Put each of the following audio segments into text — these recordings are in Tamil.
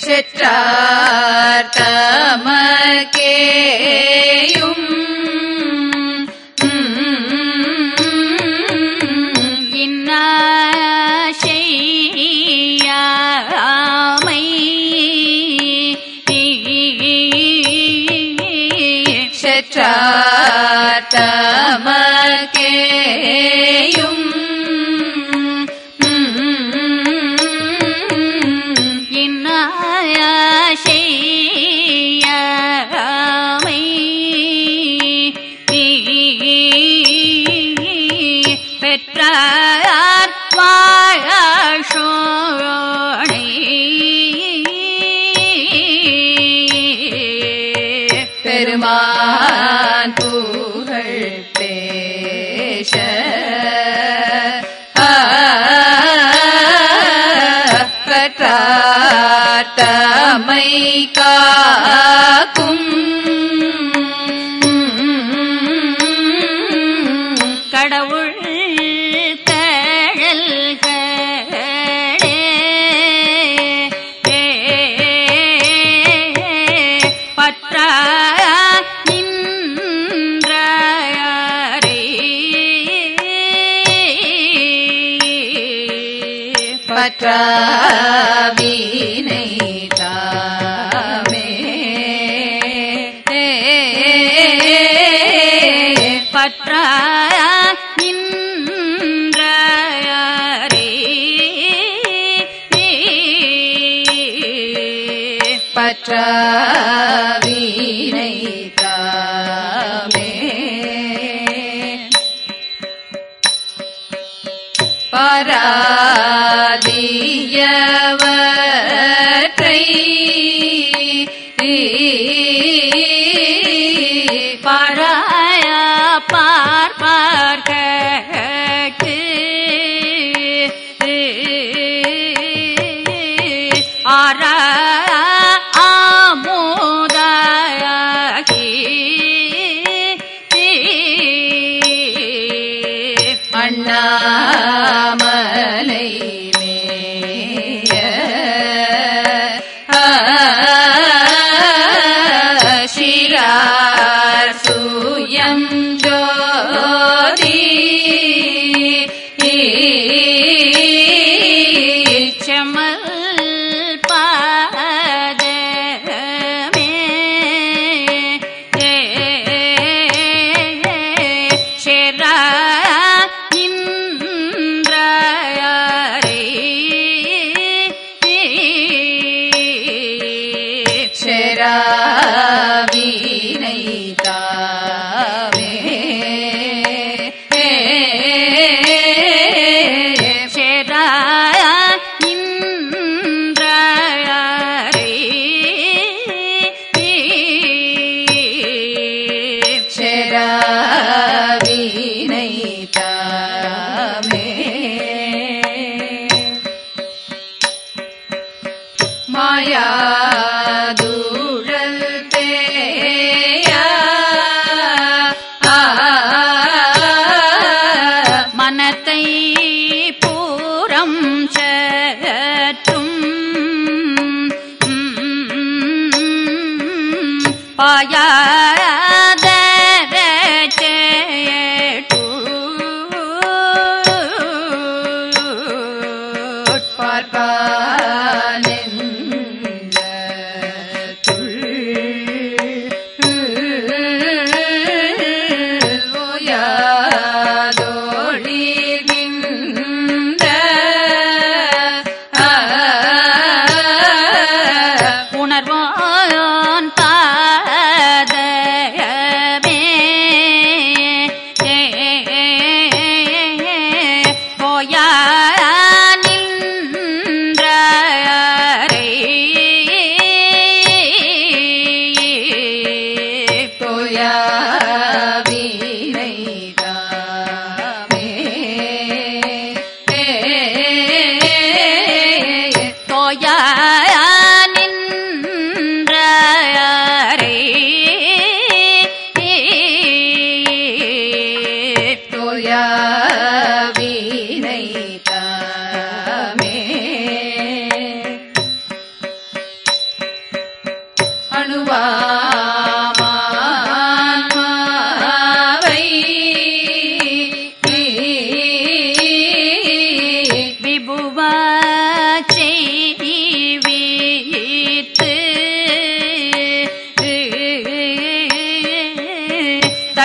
செற்றார் தமக்கேயும் இன்னா செய்யாமை செற்றார் தமக்கேயும் இன்னா செய்யாமை பெற்றார் வாழோணை பெருமான் புகழ் பேச பெற்றார் தமை காக்கும் கடவுள் தழல்களே பற்றா நின்றாரே பற்றாவினை தாமே பற்றா நின்றாரே பற்றாவினை தாமே பராதியவற்றை பராய பார்ப்பார்கட்டு ஆரா ஆமோதாயகி அண்ணாமலை மேய சிரார் சூயம் ஜோதி செமல் பாதமே செரா இன்றாரே செராவினை தாமே செரா இன்றாரே செராவினை தாமே மாயாதூழல் பேயா மனத்தை பூரம் சற்றும் பாயாத பார்ப்பானென்ற ஓயாதோழிகின்ற உணர்வான் பாதமே போயா நின்றாரே தோயாவினை தாமே போயா நின்றாரே தோயாவினை தாமே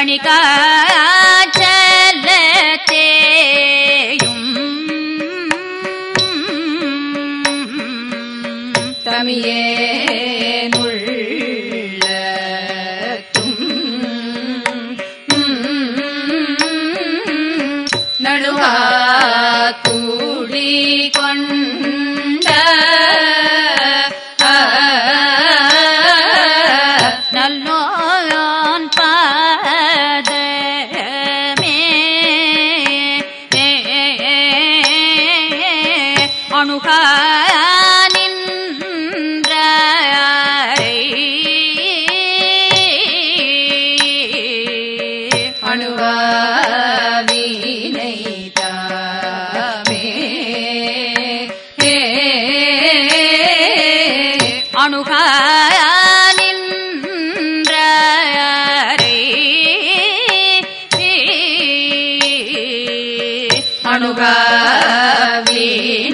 தணிகாச்சலத்தேயும் நடுவா கூடி கொண்ட நல்லோன் பாதமே அணுகா அணுவாவினை தாமே அணுகா அணுகாவினை